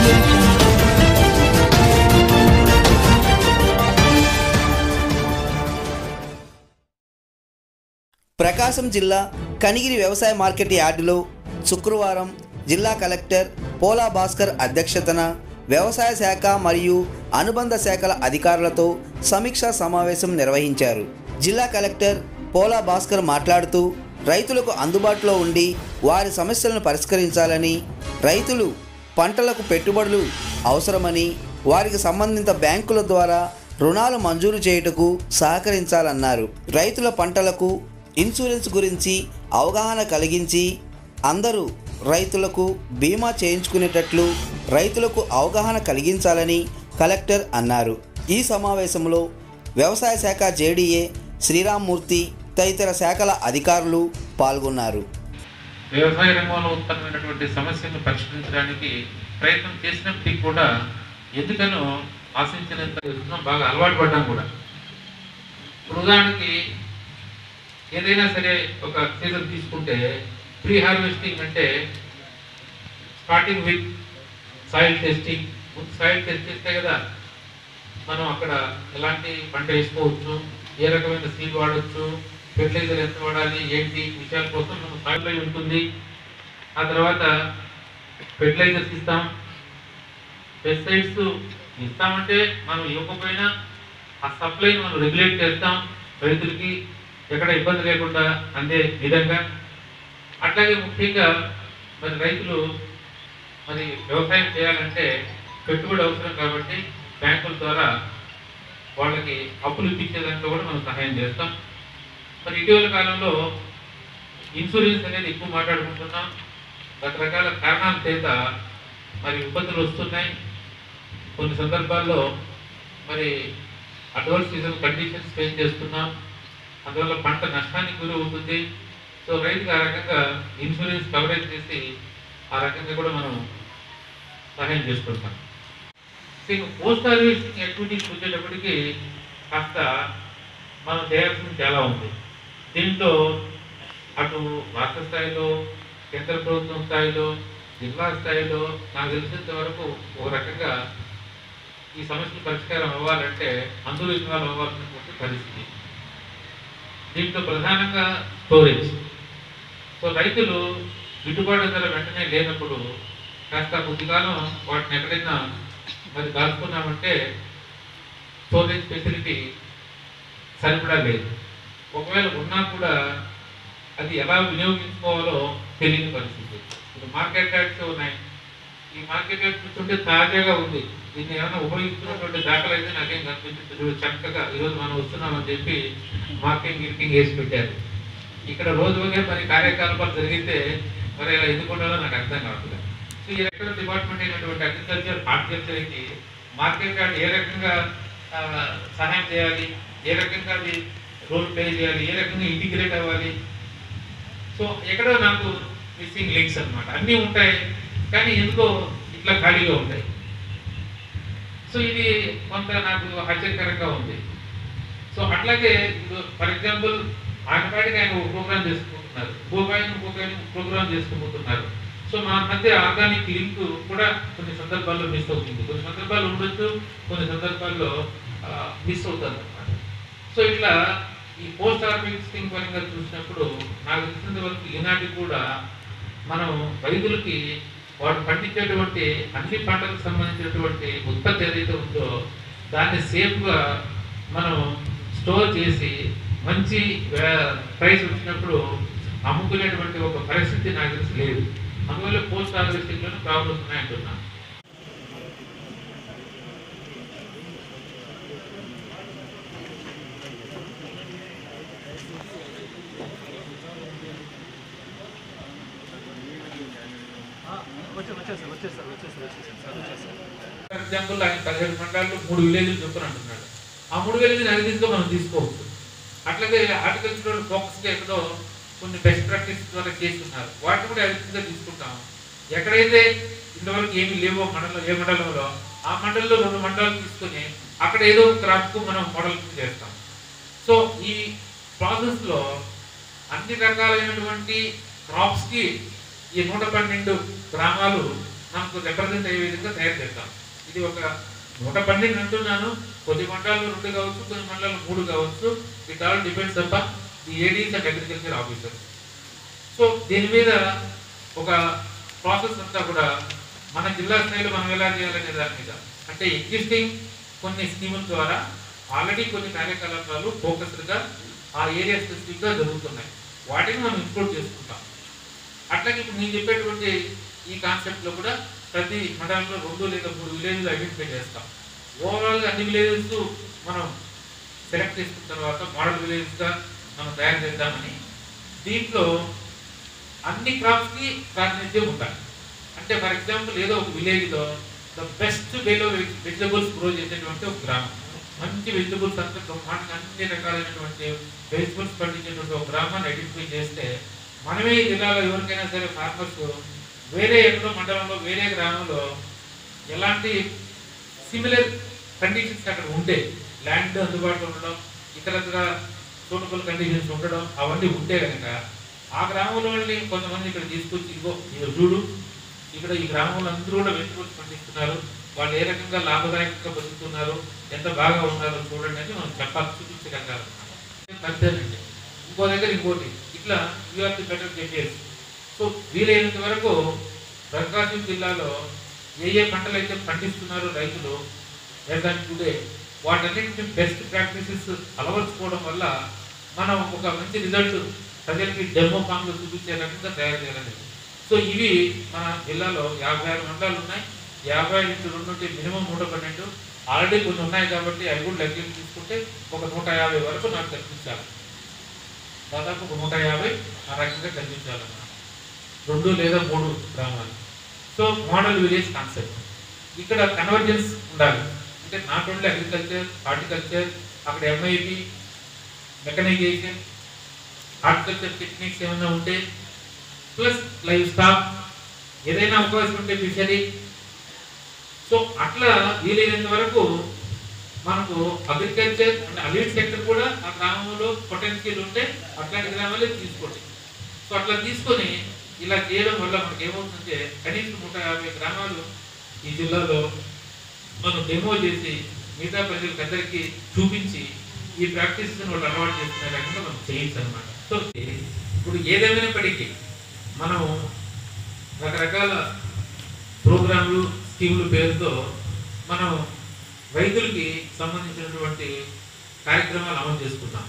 ప్రకాశం జిల్లా కనిగిరి వ్యవసాయ మార్కెట్ యార్డులో శుక్రవారం జిల్లా కలెక్టర్ పోలా భాస్కర్ అధ్యక్షతన వ్యవసాయ శాఖ మరియు అనుబంధ శాఖల అధికారులతో సమీక్షా సమావేశం నిర్వహించారు జిల్లా కలెక్టర్ పోలా భాస్కర్ మాట్లాడుతూ రైతులకు అందుబాటులో ఉండి వారి సమస్యలను పరిష్కరించాలని రైతులు పంటలకు పెట్టుబడులు అవసరమని వారికి సంబంధిత బ్యాంకుల ద్వారా రుణాలు మంజూరు చేయుటకు సహకరించాలన్నారు రైతుల పంటలకు ఇన్సూరెన్స్ గురించి అవగాహన కలిగించి అందరూ రైతులకు బీమా చేయించుకునేటట్లు రైతులకు అవగాహన కలిగించాలని కలెక్టర్ అన్నారు ఈ సమావేశంలో వ్యవసాయ శాఖ జేడీఏ శ్రీరామ్మూర్తి తదితర శాఖల అధికారులు పాల్గొన్నారు వ్యవసాయ రంగంలో ఉత్పన్నమైనటువంటి సమస్యలను పరిష్కరించడానికి ప్రయత్నం చేసినప్పటికీ కూడా ఎందుకనో ఆశించినంత విధానం బాగా అలవాటు పడ్డాం కూడా ఇప్పుడు ఉదాహరణకి ఏదైనా సరే ఒక సీజన్ తీసుకుంటే ప్రీ హార్వెస్టింగ్ అంటే స్టార్టింగ్ విత్ సాయిల్ టెస్టింగ్ ముందు సాయిల్ టెస్ట్ చేస్తే కదా మనం అక్కడ ఎలాంటి పంట వేసుకోవచ్చు ఏ రకమైన సీడ్ వాడచ్చు ఫెర్టిలైజర్ ఎంత వాడాలి ఏంటి విషయాల కోసం మనం సాయిల్ అయి ఉంటుంది ఆ తర్వాత ఫెర్టిలైజర్స్ ఇస్తాం పెస్టిసైడ్స్ ఇస్తామంటే మనం ఇవ్వకపోయినా ఆ సప్లైని మనం రెగ్యులేట్ చేస్తాం రైతులకి ఎక్కడ ఇబ్బంది లేకుండా అందే విధంగా అట్లాగే ముఖ్యంగా మరి రైతులు మరి వ్యవసాయం చేయాలంటే పెట్టుబడి అవసరం కాబట్టి బ్యాంకుల ద్వారా వాళ్ళకి అప్పులు ఇప్పించే దాంట్లో కూడా మనం సహాయం చేస్తాం మరి ఇటీవల కాలంలో ఇన్సూరెన్స్ అనేది ఎక్కువ మాట్లాడుకుంటున్నాం రకరకాల కారణాల చేత మరి ఇబ్బందులు వస్తున్నాయి కొన్ని సందర్భాల్లో మరి అడ్వాన్స్ సీజన్ కండిషన్స్ ఫేస్ చేస్తున్నాం అందువల్ల పంట నష్టానికి గురి అవుతుంది సో రైతుకి ఆ రకంగా ఇన్సూరెన్స్ కవరేజ్ చేసి ఆ రకంగా కూడా మనం సహాయం చేసుకుంటాం ఇంకా పోస్ట్ హార్వెస్టింగ్ యాక్టివిటీస్ వచ్చేటప్పటికి కాస్త మనం చేయాల్సింది చాలా ఉంది దీంట్లో అటు రాష్ట్ర స్థాయిలో కేంద్ర ప్రభుత్వం స్థాయిలో జిల్లా స్థాయిలో నాకు తెలిసినంత వరకు ఒక రకంగా ఈ సమస్యలు పరిష్కారం అవ్వాలంటే అందులో ఇన్వాల్వ్ అవ్వాల్సినటువంటి పరిస్థితి దీంట్లో ప్రధానంగా స్టోరేజ్ సో రైతులు గిట్టుబాటు ధర వెంటనే లేనప్పుడు కాస్త కొద్దికాలం వాటిని ఎక్కడైనా మరి దాచుకున్నామంటే స్టోరేజ్ ఫెసిలిటీ సరిపడా లేదు ఒకవేళ ఉన్నా కూడా అది ఎలా వినియోగించుకోవాలో తెలియని పరిస్థితి ఇప్పుడు మార్కెట్ యాడ్స్ ఉన్నాయి ఈ మార్కెట్ యాడ్స్ చూస్తుంటే తాజాగా ఉంది దీన్ని ఏమైనా ఉపయోగిస్తున్నటువంటి దాఖలు అయితే నాకేం కనిపించదు చక్కగా ఈరోజు మనం వస్తున్నామని చెప్పి మార్కింగ్ గిర్కింగ్ వేసి పెట్టారు ఇక్కడ రోజు ఒకే మరి కార్యకలాపాలు జరిగితే మరి ఇలా ఎందుకు ఉండాలో నాకు అర్థం కావట్లేదు సో ఈ రకమైన డిపార్ట్మెంట్ అయినటువంటి అగ్రికల్చర్ హార్టికల్చర్కి మార్కెట్ యార్డ్ ఏ రకంగా ఆ, సహాయం చేయాలి ఏ రకంగా అది రోల్ ప్లే చేయాలి ఏ రకంగా ఇంటిగ్రేట్ అవ్వాలి సో ఎక్కడో నాకు మిస్సింగ్ లింక్స్ అన్నమాట అన్నీ ఉంటాయి కానీ ఎందుకో ఇట్లా ఖాళీగా ఉంటాయి సో ఇది కొంత నాకు ఆశ్చర్యకరంగా ఉంది సో అట్లాగే ఇప్పుడు ఫర్ ఎగ్జాంపుల్ ఆయన పాటికి ఆయన ఒక ప్రోగ్రామ్ చేసుకుంటున్నారు ఇంకొక ఆయన ఇంకొక ఆయన ప్రోగ్రామ్ చేసుకుంటున్నారు సో మన మధ్య ఆర్గానిక్ లింక్ కూడా కొన్ని సందర్భాల్లో మిస్ అవుతుంది కొన్ని సందర్భాల్లో ఉండొచ్చు కొన్ని సందర్భాల్లో మిస్ అవుతుంది అనమాట సో ఇట్లా ఈ పోస్ట్ హార్వెస్టింగ్ పరంగా చూసినప్పుడు నాకు తెలిసినంత వరకు ఈనాటికి కూడా మనం రైతులకి వాడు పండించేటువంటి అన్ని పంటలకు సంబంధించినటువంటి ఉత్పత్తి ఏదైతే ఉందో దాన్ని సేఫ్గా మనం స్టోర్ చేసి మంచి ప్రైస్ వచ్చినప్పుడు అమ్ముకునేటువంటి ఒక పరిస్థితి నాకు తెలిసి లేదు అందువల్ల పోస్ట్ హార్వెస్టింగ్లోనే ప్రాబ్లమ్స్ ఉన్నాయంటున్నాను ఫర్ ఎగ్జాంపుల్ ఆయన పదిహేడు మండలాల్లో మూడు విలేజ్లు చొప్పున అంటున్నాడు ఆ మూడు విలేజ్ అడిగిందో మనం తీసుకోవచ్చు అట్లాగే హార్టికల్చర్ ఫోకస్గా ఎక్కడో కొన్ని బెస్ట్ ప్రాక్టీస్ ద్వారా చేస్తున్నారు వాటిని కూడా అడిగిందిగా తీసుకుంటాం ఎక్కడైతే ఇంతవరకు ఏమీ లేవో మండలం ఏ మండలంలో ఆ మండలంలో రెండు మండలాలు తీసుకొని అక్కడ ఏదో ఒక క్రాప్కు మనం మోడల్ చేస్తాం సో ఈ ప్రాసెస్లో అన్ని రకాలైనటువంటి క్రాప్స్కి ఈ నూట పన్నెండు గ్రామాలు మనకు రిప్రజెంట్ అయ్యే విధంగా తయారు చేస్తాం ఇది ఒక నూట పన్నెండు అంటున్నాను కొద్ది మండలాలు రెండు కావచ్చు కొన్ని మండలాలు మూడు కావచ్చు it all depends upon the ADs and agriculture officers so దీని మీద ఒక ప్రాసెస్ అంతా కూడా మన జిల్లా స్థాయిలో మనం ఎలా చేయాలనే దాని మీద అంటే ఎగ్జిస్టింగ్ కొన్ని స్కీముల ద్వారా ఆల్రెడీ కొన్ని కార్యకలాపాలు ఫోకస్డ్గా ఆ ఏరియా స్పెసిఫిక్గా జరుగుతున్నాయి వాటిని మనం ఇంక్లూడ్ చేసుకుంటాం అట్లాగే ఇప్పుడు నేను చెప్పేటువంటి ఈ కాన్సెప్ట్లో కూడా ప్రతి మండలంలో రెండు లేదా మూడు విలేజ్లు ఐడెంటిఫై చేస్తాం ఓవరాల్గా అన్ని విలేజెస్ మనం సెలెక్ట్ చేసుకున్న తర్వాత మోడల్ విలేజ్గా మనం తయారు చేద్దామని దీంట్లో అన్ని క్రాప్స్కి ప్రాతినిధ్యం ఉండాలి అంటే ఫర్ ఎగ్జాంపుల్ ఏదో ఒక విలేజ్లో ద బెస్ట్ వేలో వెజిటబుల్స్ గ్రో చేసేటువంటి ఒక గ్రామం మంచి వెజిటబుల్స్ అంతా బ్రహ్మాండంగా అన్ని రకాలైనటువంటి వెజిటబుల్స్ పండించేటువంటి ఒక గ్రామాన్ని ఐడెంటిఫై చేస్తే మనమే ఈ జిల్లాలో ఎవరికైనా సరే ఫార్మర్స్ వేరే ఎక్కడో మండలంలో వేరే గ్రామంలో ఎలాంటి సిమిలర్ కండిషన్స్ అక్కడ ఉంటే ల్యాండ్ అందుబాటులో ఉండడం ఇతరత్ర సూటబుల్ కండిషన్స్ ఉండడం అవన్నీ ఉంటే కనుక ఆ గ్రామంలో వాళ్ళని కొంతమంది ఇక్కడ తీసుకొచ్చి ఇదిగో ఇది చూడు ఇక్కడ ఈ గ్రామంలో అందరూ కూడా వెజిటబుల్స్ పండిస్తున్నారు వాళ్ళు ఏ రకంగా లాభదాయకంగా బతుకుతున్నారు ఎంత బాగా ఉన్నారో చూడండి అని మనం చెప్పాలి చూపించగలగాలి అంతేనండి ఇంకో దగ్గర ఇంకోటి ఇట్లా యూఆర్ ది బెటర్ చెప్పేసి సో వీలైనంత వరకు ప్రకాశం జిల్లాలో ఏ ఏ పంటలు అయితే పండిస్తున్నారో రైతులు ఏదానికి టుడే వాటన్నింటిని బెస్ట్ ప్రాక్టీసెస్ అలవర్చుకోవడం వల్ల మనం ఒక మంచి రిజల్ట్ ప్రజలకి డెమో ఫామ్లో చూపించే రకంగా తయారు చేయాలని సో ఇవి మన జిల్లాలో యాభై ఆరు మండలాలు ఉన్నాయి యాభై ఇంటూ రెండు ఉంటే మినిమం నూట పన్నెండు ఆల్రెడీ కొన్ని ఉన్నాయి కాబట్టి అవి కూడా లెక్కలు తీసుకుంటే ఒక నూట యాభై వరకు నాకు కనిపించాలి దాదాపు ఒక నూట యాభై ఆ రకంగా కనిపించాలన్నమాట రెండు లేదా మూడు గ్రామాలు సో మోడల్ విలేజ్ కాన్సెప్ట్ ఇక్కడ కన్వర్జెన్స్ ఉండాలి అంటే నాట్ ఓన్లీ అగ్రికల్చర్ హార్టికల్చర్ అక్కడ ఎంఐపి మెకనైజేషన్ హార్టికల్చర్ టెక్నిక్స్ ఏమైనా ఉంటే ప్లస్ లైవ్ స్టాక్ ఏదైనా అవకాశం ఉంటే ఫిషరీ సో అట్లా వీలైనంత వరకు మనకు అగ్రికల్చర్ అంటే అలీడ్ సెక్టర్ కూడా ఆ గ్రామంలో పొటెన్షియల్ ఉంటే అట్లాంటి గ్రామాలే తీసుకోండి సో అట్లా తీసుకొని ఇలా చేయడం వల్ల మనకి ఏమవుతుందంటే కనీసం నూట యాభై గ్రామాలు ఈ జిల్లాలో మనం డెమో చేసి మిగతా ప్రజలకు అందరికీ చూపించి ఈ ప్రాక్టీస్ వాళ్ళు అలవాటు చేసుకునే రకంగా మనం చేయొచ్చు అనమాట సో ఇప్పుడు ఏదేమైనప్పటికీ మనం రకరకాల ప్రోగ్రాంలు స్కీముల పేరుతో మనం రైతులకి సంబంధించినటువంటి కార్యక్రమాలు అమలు చేసుకుంటాం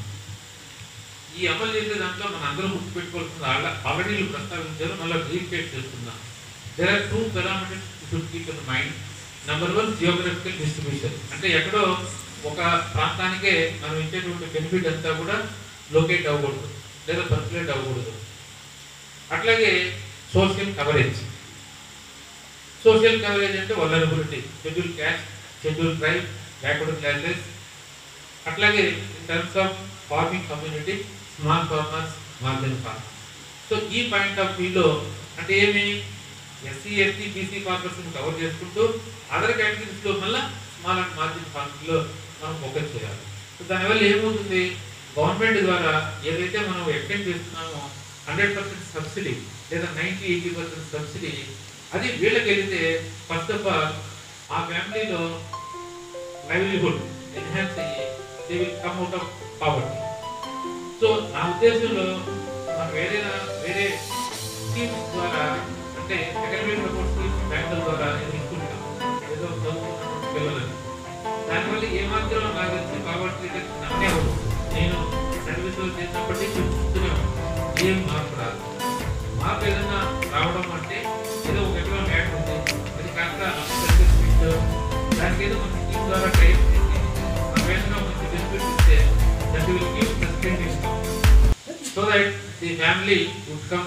ఈ అమలు చేసే దాంట్లో మన అందరం గుర్తుపెట్టుకోవాల్సింది ఆల్రెడీ వీళ్ళు ప్రస్తావించారు మళ్ళీ రీపేట్ చేస్తున్నాం there are two parameters should keep in mind number one geographical distribution అంటే ఎక్కడో ఒక ప్రాంతానికే మనం ఇచ్చేటువంటి బెనిఫిట్ అంతా కూడా లొకేట్ అవ్వకూడదు లేదా పర్కులేట్ అవ్వకూడదు అట్లాగే సోషల్ కవరేజ్ సోషల్ కవరేజ్ అంటే vulnerability schedule caste schedule tribe backward classes అట్లాగే in terms of farming community small farmers margin farmers so ఈ పాయింట్ ఆఫ్ వ్యూలో అంటే ఏమి SC ST BC farmers cover చేసుకుంటూ అదర్ కేటగిరీస్లో మళ్ళీ స్మాల్ అండ్ మార్జిన్ ఫార్మర్స్లో మనం ఫోకస్ చేయాలి సో దానివల్ల ఏమవుతుంది గవర్నమెంట్ ద్వారా ఏదైతే మనం ఎక్స్టెండ్ చేస్తున్నామో హండ్రెడ్ పర్సెంట్ సబ్సిడీ లేదా నైంటీ ఎయిటీ పర్సెంట్ సబ్సిడీ అది వీళ్ళకి వెళితే ఫస్ట్ ఆఫ్ ఆల్ ఆ ఫ్యామిలీలో లైవ్లీహుడ్ ఎన్హాన్స్ అయ్యి they will come out of poverty so నా ఉద్దేశంలో మనం వేరే వేరే స్కీమ్స్ ద్వారా అంటే అకాడమిక్ సపోర్ట్ స్కీమ్స్ బ్యాంకుల ద్వారా ఏదో ఇస్తుంటాం ఏదో చదువుతున్నటువంటి పిల్లలని దానివల్ల ఏమాత్రం నాకు తెలిసి పావర్టీ రిడక్షన్ నమ్మే నేను సర్వీస్ చేసినప్పటి నుంచి చూస్తూనే ఉన్నాను. ఏం మార్పు రాదు మార్పు ఏదైనా రావడం అంటే ఏదో ఒక ఎకరం యాడ్ ఉంది అది కాస్త అగ్రికల్చర్ ఫీల్డ్ దానికి ఏదో మన స్కీమ్ ద్వారా ట్రైన్ చేసి మనం ఏదైనా మంచి బెనిఫిట్ ఇస్తే that will give sustain income so that the family would come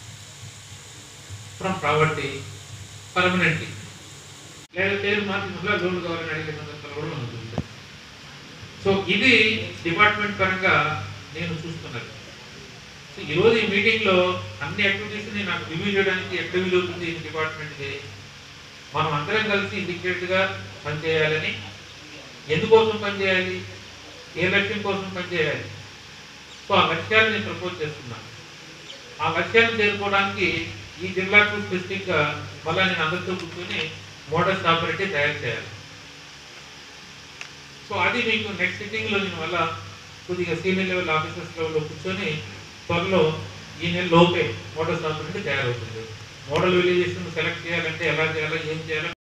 from poverty permanently లేదా పేరు మార్చి మళ్ళీ లోన్ కావాలని అడిగే సందర్భాలు కూడా మనం చూస్తాం సో ఇది డిపార్ట్మెంట్ పరంగా నేను చూస్తున్నది సో ఈరోజు ఈ మీటింగ్లో అన్ని యాక్టివిటీస్ని నాకు రివ్యూ చేయడానికి ఎక్కడ వీలవుతుంది ఈ డిపార్ట్మెంట్కి మనం అందరం కలిసి ఇండికేట్గా పనిచేయాలని ఎందుకోసం పనిచేయాలి ఏ లక్ష్యం కోసం పనిచేయాలి సో ఆ లక్ష్యాన్ని నేను ప్రపోజ్ చేస్తున్నాను ఆ లక్ష్యాన్ని చేరుకోవడానికి ఈ జిల్లాకు స్పెసిఫిక్గా మళ్ళీ నేను అందరితో కూర్చొని మోడల్స్ ఆపరేటివ్ తయారు చేయాలి సో అది మీకు నెక్స్ట్ సిట్టింగ్లో నేను మళ్ళా కొద్దిగా సీనియర్ లెవెల్ ఆఫీసర్స్ లెవెల్లో కూర్చొని త్వరలో ఈ నెల లోపే మోడల్స్ ఆపరేటివ్ తయారవుతుంది మోడల్ విలేజెస్ సెలెక్ట్ చేయాలంటే ఎలా చేయాలో ఏం చేయాలో